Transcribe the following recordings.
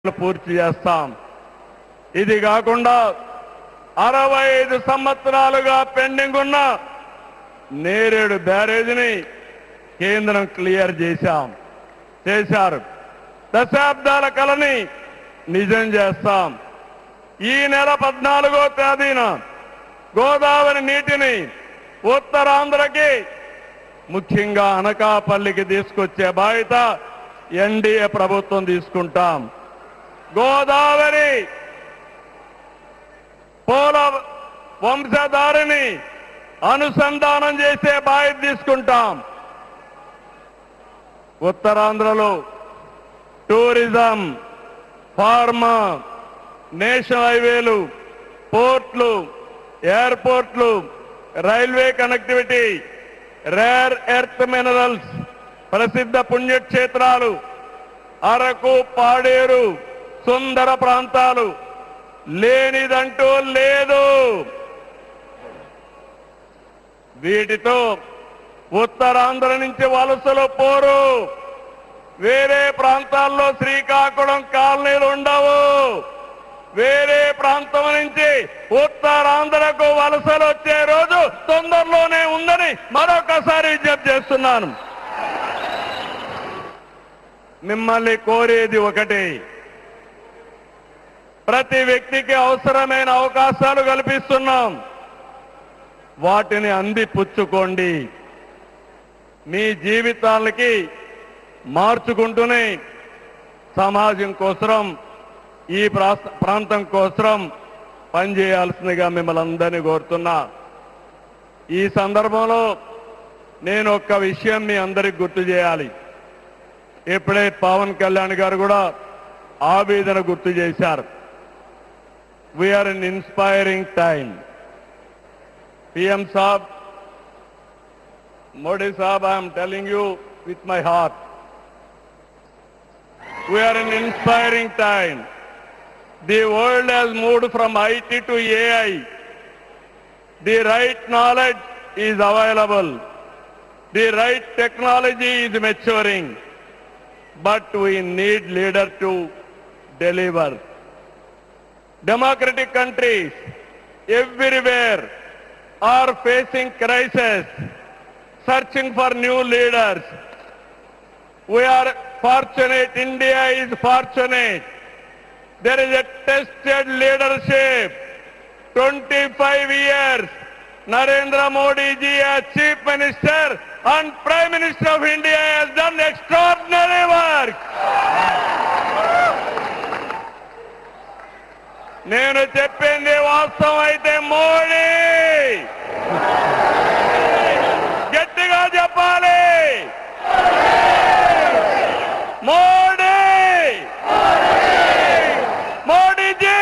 పూర్తి చేస్తాం ఇది కాకుండా అరవై ఐదు సంవత్సరాలుగా పెండింగ్ ఉన్న నేరేడు బ్యారేజీని కేంద్రం క్లియర్ చేశాం చేశారు దశాబ్దాల కలని నిజం చేస్తాం ఈ నెల పద్నాలుగో తేదీన గోదావరి నీటిని ఉత్తరాంధ్రకి ముఖ్యంగా అనకాపల్లికి తీసుకొచ్చే బాధ్యత ఎన్డీఏ ప్రభుత్వం తీసుకుంటాం గోదావరి పోల వంశధారిని అనుసంధానం చేసే బాధ్యత తీసుకుంటాం ఉత్తరాంధ్రలో టూరిజం ఫార్మా నేషనల్ హైవేలు పోర్ట్లు ఎయిర్పోర్ట్లు railway connectivity rare earth minerals ప్రసిద్ధ పుణ్యక్షేత్రాలు అరకు పాడేరు సుందర ప్రాంతాలు లేనిదంటూ లేదు వీటితో ఉత్తరాంధ్ర నుంచి వలసలు పోరు వేరే ప్రాంతాల్లో శ్రీకాకుళం కాలనీలు ఉండవు వేరే ప్రాంతం నుంచి ఉత్తరాంధ్రకు వలసలు వచ్చే రోజు తొందరలోనే ఉందని మరొకసారి విజ్ఞప్తి చేస్తున్నాను మిమ్మల్ని కోరేది ఒకటి ప్రతి వ్యక్తికి అవసరమైన అవకాశాలు కల్పిస్తున్నాం వాటిని అందిపుచ్చుకోండి మీ జీవితాలకి మార్చుకుంటూనే సమాజం కోసం ఈ ప్రాస్- ప్రాంతం కోసం పనిచేయాల్సిందిగా మిమ్మల్ని అందరినీ కోరుతున్నా ఈ సందర్భంలో నేను ఒక్క విషయం మీ అందరికి గుర్తు చేయాలి ఇప్పుడే పవన్ కళ్యాణ్ గారు కూడా ఆవేదన గుర్తు చేశారు we're in inspiring time P M sahab Modi sahab I'm telling you with my heart we're in inspiring time the world has moved from I T to A I the right knowledge is available the right technology is maturing but we need leader to deliver. Democratic countries everywhere are facing crisis, searching for new leaders. We are fortunate, India is fortunate. There is a tested leadership. 25 years, Narendra Modi ji as Chief Minister and Prime Minister of India has done extraordinary work. నేను చెప్పింది వాస్తవం అయితే మోడీ గట్టిగా చెప్పాలి Modi Modiji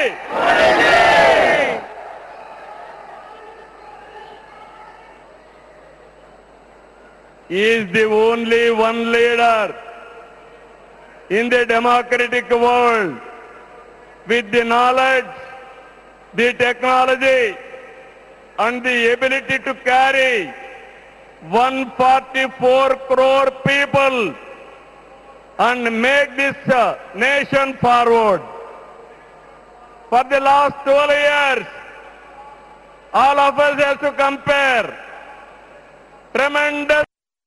is the only one leader in the democratic world with the knowledge, the technology, and the ability to carry 144 crore people and make this uh, nation forward. For the last 12 years, all of us have to compare tremendous